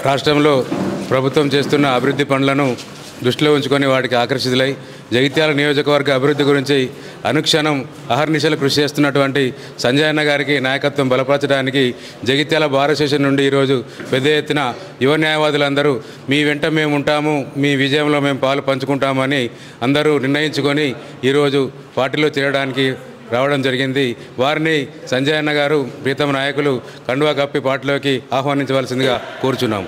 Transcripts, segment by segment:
రాష్ట్రంలో ప్రభుత్వం చేస్తున్న అభివృద్ధి పనులను దృష్టిలో ఉంచుకొని వాటికి ఆకర్షితులై జగిత్యాల నియోజకవర్గ అభివృద్ధి గురించి అనుక్షణం అహర్నిశలు కృషి చేస్తున్నటువంటి సంజయ్ అన్న గారికి నాయకత్వం బలపరచడానికి జగిత్యాల బార్ అసోసియేషన్ నుండి ఈరోజు పెద్ద ఎత్తున యువ న్యాయవాదులందరూ మీ వెంట మేము ఉంటాము మీ విజయంలో మేము పాలు పంచుకుంటామని అందరూ నిర్ణయించుకొని ఈరోజు పార్టీలో చేరడానికి రావడం జరిగింది వారిని సంజయ్ అన్న గారు ప్రీతమ నాయకులు కండువా కప్పి పార్టీలోకి ఆహ్వానించవలసిందిగా కోరుచున్నాము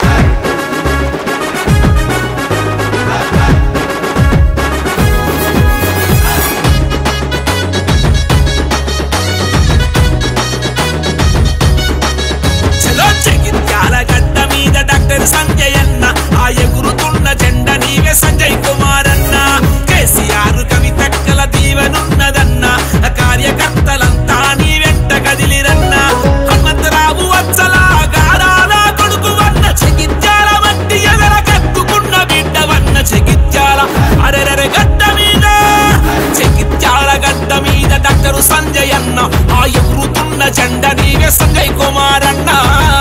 చలో జగిత్యాల గడ్డ మీద డాక్టర్ సంజయ్ అన్న ఆ ఎగురుతున్న జెండ నీవే సంజయ్ కుమార్ అన్న కేసీఆర్ కవితక్కల దీవెనున్నదన్న కార్యకర్తలంతా నీ వెంట కదిలిరన్న హనుమంతరావు వత్సల గారాల కొడుకు వన్న జగిత్యాల మట్టి ఎదర కత్తుకున్న బిడ్డవన్న జగిత్యాల అరెరెరె గడ్డ మీద జగిత్యాల గడ్డ మీద డాక్టర్ సంజయ్ అన్న ఆ ఎగురుతున్న జెండ నీవే సంజయ్ కుమార్ అన్న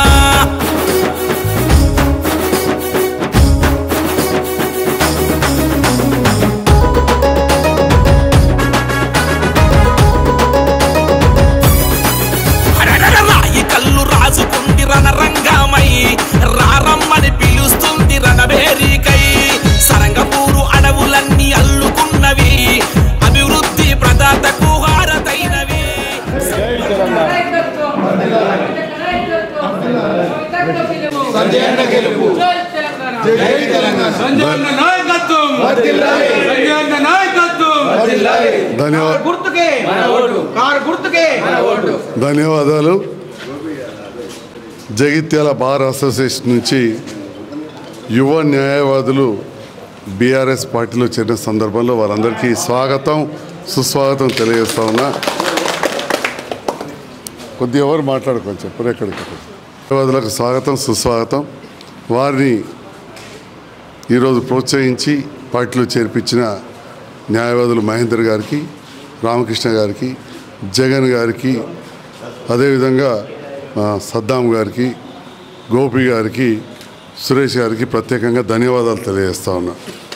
అరెరెరె రాయి కళ్ళు రాజుకుంది రణరంగమై రారమ్మని పిలుస్తుంది రణభేరికై సరంగపూరు అడవులన్నీ అల్లుకున్నవి అభివృద్ధి ప్రదాతకు హారతైనవి సంజయన్న నాయకత్వం సంజయన్న నాయకత్వం ధన్యవాద గుర్తుకే కారు గుర్తుకే ధన్యవాదాలు జగిత్యాల బార్ అసోసియేషన్ నుంచి యువ న్యాయవాదులు బీఆర్ఎస్ పార్టీలో చేరిన సందర్భంలో వారందరికీ స్వాగతం సుస్వాగతం తెలియజేస్తా ఉన్నా కొద్ది ఎవరు మాట్లాడుకోవచ్చు చెప్పరు ఎక్కడికి న్యాయవాదులకు స్వాగతం సుస్వాగతం వారిని ఈరోజు ప్రోత్సహించి పార్టీలో చేర్పించిన న్యాయవాదులు మహేందర్ గారికి రామకృష్ణ గారికి జగన్ గారికి అదేవిధంగా ఆ, సద్దాం గారికి గోపి గారికి సురేష్ గారికి ప్రత్యేకంగా ధన్యవాదాలు తెలియజేస్తా ఉన్నా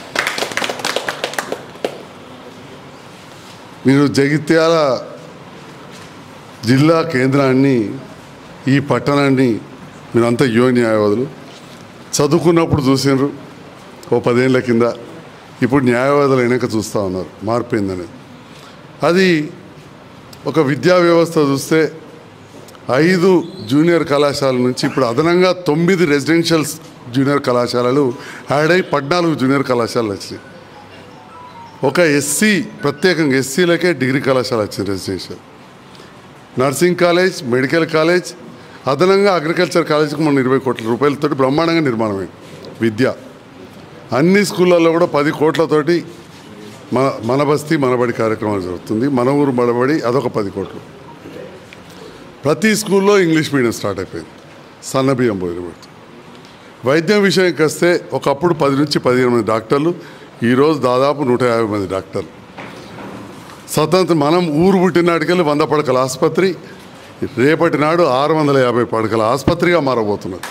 మీరు జగిత్యాల జిల్లా కేంద్రాన్ని ఈ పట్టణాన్ని మీరంతా యువ న్యాయవాదులు చదువుకున్నప్పుడు చూసినారు ఓ పదేళ్ల కింద ఇప్పుడు న్యాయవాదులు అయినాక చూస్తూ ఉన్నారు మార్పోయిందనేది అది ఒక విద్యా వ్యవస్థ చూస్తే ఐదు జూనియర్ కళాశాలల నుంచి ఇప్పుడు అదనంగా తొమ్మిది రెసిడెన్షియల్ జూనియర్ కళాశాలలు యాడ్ అయి పద్నాలుగు జూనియర్ కళాశాలలు వచ్చినాయి ఒక ఎస్సీ ప్రత్యేకంగా ఎస్సీలకే డిగ్రీ కళాశాల వచ్చింది residential nursing college medical college అదనంగా అగ్రికల్చర్ కాలేజ్కి మన ఇరవై కోట్ల రూపాయలతో బ్రహ్మాండంగా నిర్మాణమైంది విద్య అన్ని స్కూళ్ళల్లో కూడా పది కోట్లతోటి మన మన బస్తీ మనబడి కార్యక్రమం జరుగుతుంది మన ఊరు మనబడి అదొక పది కోట్లు ప్రతి స్కూల్లో ఇంగ్లీష్ మీడియం స్టార్ట్ అయిపోయింది సన్నబియ్యం భోజనం పెడుతుంది వైద్యం విషయానికి వస్తే ఒకప్పుడు పది నుంచి పదిహేను మంది డాక్టర్లు ఈరోజు దాదాపు నూట యాభై మంది డాక్టర్లు స్వతంత్ర మనం ఊరు పుట్టినాటికెళ్ళి వంద పడకల ఆసుపత్రి రేపటి నాడు ఆరు వందల యాభై పడకల ఆసుపత్రిగా మారబోతున్నది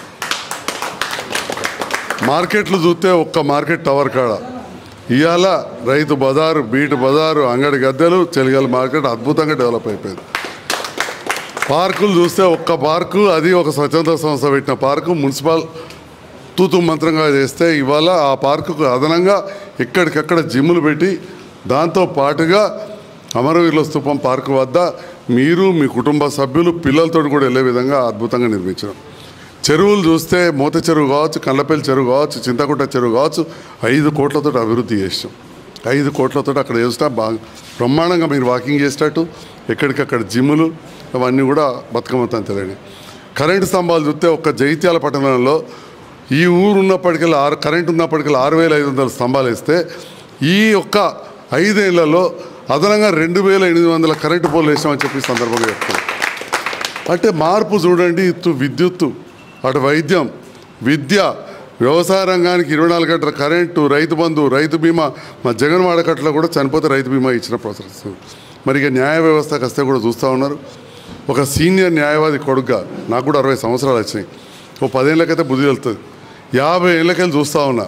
మార్కెట్లు చూస్తే ఒక్క మార్కెట్ టవర్ కాడ ఇవాళ రైతు బజారు బీటు బజారు అంగడి గద్దెలు చెలిగల మార్కెట్ అద్భుతంగా డెవలప్ అయిపోయింది పార్కులు చూస్తే ఒక్క పార్కు అది ఒక స్వతంత్ర సంస్థ పెట్టిన పార్కు మున్సిపల్ తూతు మంత్రంగా చేస్తే ఇవాళ ఆ పార్కుకు అదనంగా ఎక్కడికక్కడ జిమ్ములు పెట్టి దాంతో పాటుగా అమరవీరుల స్థూపం పార్కు వద్ద మీరు మీ కుటుంబ సభ్యులు పిల్లలతో కూడా వెళ్ళే విధంగా అద్భుతంగా నిర్మించడం చెరువులు చూస్తే మూత చెరువు కావచ్చు కళ్ళపల్లి చెరువు కావచ్చు చింతకుంట చెరువు కావచ్చు ఐదు కోట్లతో అభివృద్ధి చేసాం ఐదు కోట్లతో అక్కడ చేసినా బాగా బ్రహ్మాండంగా మీరు వాకింగ్ చేసేటట్టు ఎక్కడికక్కడ జిమ్ములు అవన్నీ కూడా బతుకమ్మతాను తెలియని కరెంటు స్తంభాలు చూస్తే ఒక్క జైత్యాల పట్టణంలో ఈ ఊరు ఉన్నప్పటికీ ఆరు కరెంట్ ఉన్నప్పటికీ ఆరు వేల ఐదు వందల స్తంభాలు వేస్తే ఈ ఒక్క ఐదేళ్లలో అదనంగా రెండు వేల ఎనిమిది వందల కరెంటు పోలు వేసామని చెప్పి ఈ సందర్భంగా చెప్తున్నాను అంటే మార్పు చూడండి ఇటు విద్యుత్తు అటు వైద్యం విద్య వ్యవసాయ రంగానికి ఇరవై నాలుగు గంటల కరెంటు రైతు బంధు రైతు బీమా మా జగన్ వాడకట్లో కూడా చనిపోతే రైతు బీమా ఇచ్చిన ప్రాసెస్ మరి ఇక న్యాయ వ్యవస్థకు వస్తే కూడా చూస్తూ ఉన్నారు ఒక సీనియర్ న్యాయవాది కొడుగ్గా నాకు కూడా అరవై సంవత్సరాలు వచ్చినాయి ఓ పదేళ్ళకైతే బుద్ధి వెళ్తుంది యాభై ఏళ్ళకెళ్ళి చూస్తూ ఉన్నా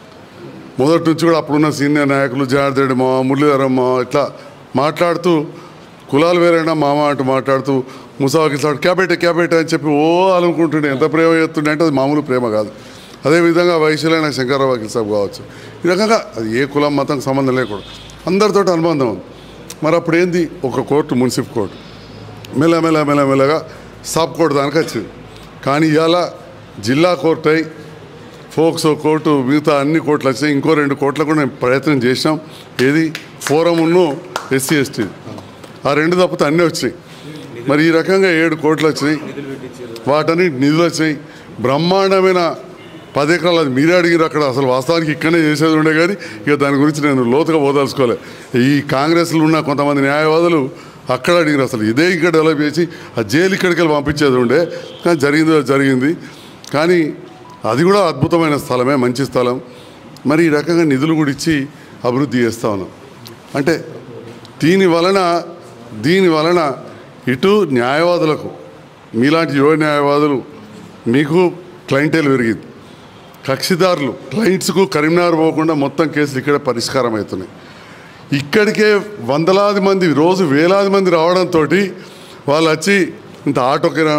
మొదటి నుంచి కూడా అప్పుడున్న సీనియర్ నాయకులు జనార్దరెడ్డి మామ మురళీధరం మామ ఇట్లా మాట్లాడుతూ కులాలు వేరైనా మామ అంటూ మాట్లాడుతూ ముసావాకి క్యాబెట్ క్యాబెట్ అని చెప్పి ఓ అనుకుంటుండే ఎంత ప్రేమ చేస్తుండే అంటే అది మామూలు ప్రేమ కాదు అదేవిధంగా వైశ్యులైన శంకర్రావు వకీల్ సాబ్ కావచ్చు ఈ రకంగా అది ఏ కులం మతం సంబంధం లేకూడదు అందరితో అనుబంధం ఉంది మరి అప్పుడు ఏంది ఒక కోర్టు మున్సిపల్ కోర్టు మెల్లమెల్ల మెల్లమెల్లగా సబ్ కోర్టు దానికి వచ్చింది కానీ ఇవాళ జిల్లా కోర్టు అయి ఫోక్సో కోర్టు మిగతా అన్ని కోర్టులు వచ్చాయి ఇంకో రెండు కోట్ల కూడా మేము ప్రయత్నం చేసినాం ఏది ఫోరమును ఎస్సీ ఎస్టీ ఆ రెండు తప్పితే అన్నీ వచ్చినాయి మరి ఈ రకంగా ఏడు కోట్లు వచ్చినాయి వాటన్ని నిధులు వచ్చినాయి బ్రహ్మాండమైన పది ఎకరాలు అది మీరే అడిగిరు అక్కడ అసలు వాస్తవానికి ఇక్కడనే చేసేది ఉండే కానీ ఇక దాని గురించి నేను లోతుగా పోదలుచుకోలే ఈ కాంగ్రెస్లో ఉన్న కొంతమంది న్యాయవాదులు అక్కడ అడిగిరు అసలు ఇదే ఇక్కడ డెవలప్ చేసి ఆ జైలు ఇక్కడికి వెళ్ళి పంపించేది ఉండే కానీ జరిగింది జరిగింది కానీ అది కూడా అద్భుతమైన స్థలమే మంచి స్థలం మరి ఈ రకంగా నిధులు కూడా ఇచ్చి అభివృద్ధి చేస్తా ఉన్నాం అంటే దీని వలన దీని వలన ఇటు న్యాయవాదులకు మీలాంటి యువ న్యాయవాదులు మీకు క్లయింటేల్ పెరిగింది కక్షిదారులు క్లయింట్స్కు కరీంనగర్ పోకుండా మొత్తం కేసులు ఇక్కడ పరిష్కారం అవుతున్నాయి ఇక్కడికే వందలాది మంది రోజు వేలాది మంది రావడంతో వాళ్ళు వచ్చి ఇంత ఆటోకినా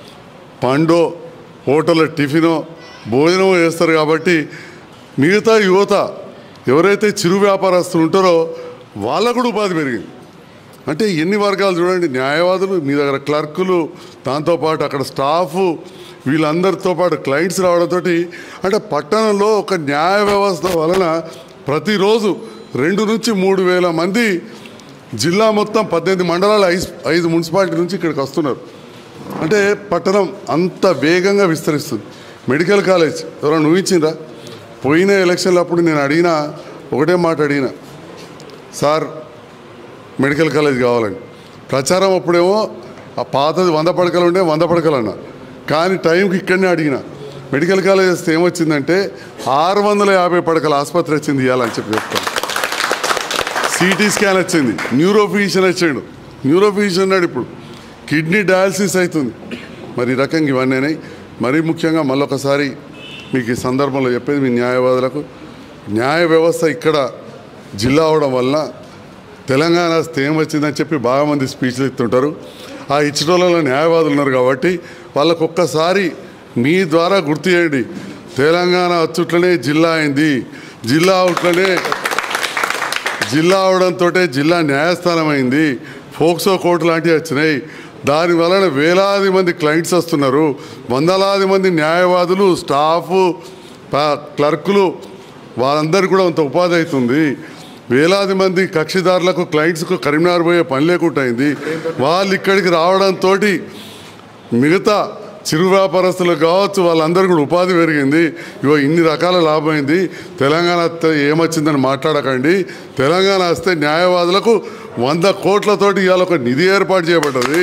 పండో హోటల్లో టిఫినో భోజనమో చేస్తారు కాబట్టి మిగతా యువత ఎవరైతే చిరు వ్యాపారస్తులు ఉంటారో వాళ్ళకు కూడా ఉపాధి పెరిగింది అంటే ఎన్ని వర్గాలు చూడండి న్యాయవాదులు మీ దగ్గర క్లర్కులు దాంతోపాటు అక్కడ స్టాఫ్ వీళ్ళందరితో పాటు క్లయింట్స్ రావడంతో అంటే పట్టణంలో ఒక న్యాయ వ్యవస్థ వలన ప్రతిరోజు రెండు నుంచి మూడు వేల మంది జిల్లా మొత్తం పద్దెనిమిది మండలాల ఐదు ఐదు మున్సిపాలిటీ నుంచి ఇక్కడికి వస్తున్నారు అంటే పట్టణం అంత వేగంగా విస్తరిస్తుంది మెడికల్ కాలేజ్ ఎవరైనా ఊహించిందా పోయిన ఎలక్షన్లు అప్పుడు నేను అడిగిన ఒకటే మాట అడిగిన సార్ మెడికల్ కాలేజ్ కావాలని ప్రచారం అప్పుడేమో ఆ పాతది వంద పడకలు ఉండే వంద పడకలు అన్న కానీ టైంకి ఇక్కడనే అడిగిన మెడికల్ కాలేజ్ వస్తే ఏమొచ్చిందంటే ఆరు వందల యాభై పడకల ఆసుపత్రి వచ్చింది ఇవ్వాలని చెప్పి చెప్తాను సిటీ స్కాన్ వచ్చింది న్యూరో ఫిజిషియన్ వచ్చాడు న్యూరో ఫిజిషియన్ అన్నాడు ఇప్పుడు కిడ్నీ డయాలసిస్ అవుతుంది మరి ఈ రకంగా ఇవన్నీ అయినాయి మరీ ముఖ్యంగా మళ్ళొకసారి మీకు ఈ సందర్భంలో చెప్పేది మీ న్యాయవాదులకు న్యాయ వ్యవస్థ ఇక్కడ జిల్లా అవడం వల్ల తెలంగాణ వస్తే ఏం వచ్చిందని చెప్పి బాగా మంది స్పీచ్లు ఇస్తుంటారు ఆ ఇచ్చటోళ్ళలో న్యాయవాదులు ఉన్నారు కాబట్టి వాళ్ళకు ఒక్కసారి మీ ద్వారా గుర్తు చేయండి తెలంగాణ వచ్చుట్లనే జిల్లా అయింది జిల్లా అవుట్లనే జిల్లా అవడంతో జిల్లా న్యాయస్థానం అయింది ఫోక్సో కోర్టు లాంటివి వచ్చినాయి దాని వలన వేలాది మంది క్లయింట్స్ వస్తున్నారు వందలాది మంది న్యాయవాదులు స్టాఫ్ ప- క్లర్కులు వాళ్ళందరికీ కూడా అంత ఉపాధి అవుతుంది వేలాది మంది కక్షిదారులకు క్లయింట్స్కు కరీంనగర్ పోయే పని లేకుండా అయింది వాళ్ళు ఇక్కడికి రావడంతో మిగతా చిరు వ్యాపారస్తులకు కావచ్చు వాళ్ళందరికీ కూడా ఉపాధి పెరిగింది ఇగో ఇన్ని రకాల లాభం అయింది తెలంగాణ వస్తే ఏమొచ్చిందని మాట్లాడకండి తెలంగాణ వస్తే న్యాయవాదులకు వంద కోట్లతోటి ఇవాళ ఒక నిధి ఏర్పాటు చేయబడ్డది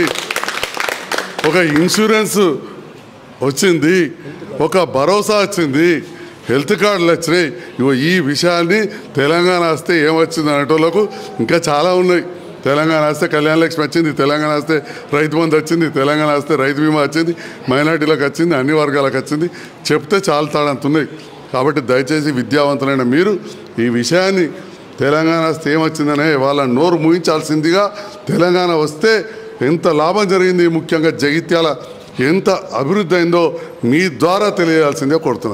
ఒక ఇన్సూరెన్స్ వచ్చింది ఒక భరోసా వచ్చింది హెల్త్ కార్డులు వచ్చినాయి ఇగో ఈ విషయాన్ని తెలంగాణ వస్తే ఏమొచ్చింది అనేటోళ్ళకు ఇంకా చాలా ఉన్నాయి తెలంగాణ వస్తే కళ్యాణ లక్ష్మి వచ్చింది తెలంగాణ వస్తే రైతు బంధు వచ్చింది తెలంగాణ వస్తే రైతు బీమా వచ్చింది మైనార్టీలకు వచ్చింది అన్ని వర్గాలకు వచ్చింది చెప్తే చాలా తాడంత ఉన్నాయి కాబట్టి దయచేసి విద్యావంతులైన మీరు ఈ విషయాన్ని తెలంగాణ వస్తే ఏమొచ్చిందనే వాళ్ళ నోరు ముగించాల్సిందిగా తెలంగాణ వస్తే ఎంత లాభం జరిగింది ముఖ్యంగా జగిత్యాల ఎంత అభివృద్ధి అయిందో మీ ద్వారా తెలియాల్సిందే కోరుతున్నాను